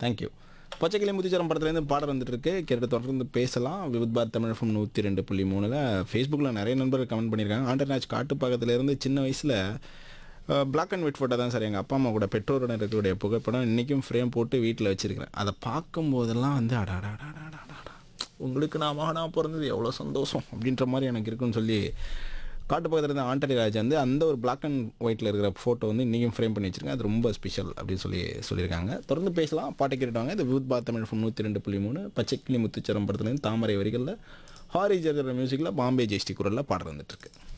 thank you பச்சைக்கிளி முத்துச்சரம் படத்துலேருந்து பாடல் வந்துட்டு இருக்கு கேட்டு தொடர்ந்து பேசலாம் விபத் பார் தமிழ் FM நூற்றி ரெண்டு புள்ளி மூணில் ஃபேஸ்புக்கில் நிறைய நண்பர்கள் கமெண்ட் பண்ணியிருக்காங்க ஆண்டர்நாச் காட்டு பக்கத்துலேருந்து சின்ன வயசில் பிளாக் அண்ட் ஒயிட் ஃபோட்டோ தான் சார் எங்கள் அப்பா அம்மா கூட பெற்றோருடன் இருக்கக்கூடிய புகைப்படம் இன்றைக்கும் ஃப்ரேம் போட்டு வீட்டில் வச்சிருக்கிறேன் அதை பார்க்கும்போதெல்லாம் வந்து அடாடாடாடாடாடா உங்களுக்கு நான் மகனாக பிறந்தது எவ்வளோ சந்தோஷம் அப்படின்ற மாதிரி எனக்கு இருக்குன்னு சொல்லி காட்டு பக்கத்தில் இருந்த ஆண்டனி ராஜ் வந்து அந்த ஒரு பிளாக் அண்ட் ஒயிட்டில் இருக்கிற ஃபோட்டோ வந்து இன்றைக்கும் ஃப்ரேம் பண்ணி வச்சிருக்கேன் அது ரொம்ப ஸ்பெஷல் அப்படின்னு சொல்லி சொல்லியிருக்காங்க தொடர்ந்து பேசலாம் பாட்டை கேட்டுவாங்க இது வித் பாத் தமிழ் ஃபோன் நூற்றி ரெண்டு புள்ளி மூணு பச்சைக்கிளி முத்துச்சரம் படத்துலேருந்து தாமரை வரிகளில் ஹாரி ஜெகர் மியூசிக்கில் பாம்பே ஜெயஸ்டி குரலில் பாடல் வந்துட்டு இருக்கு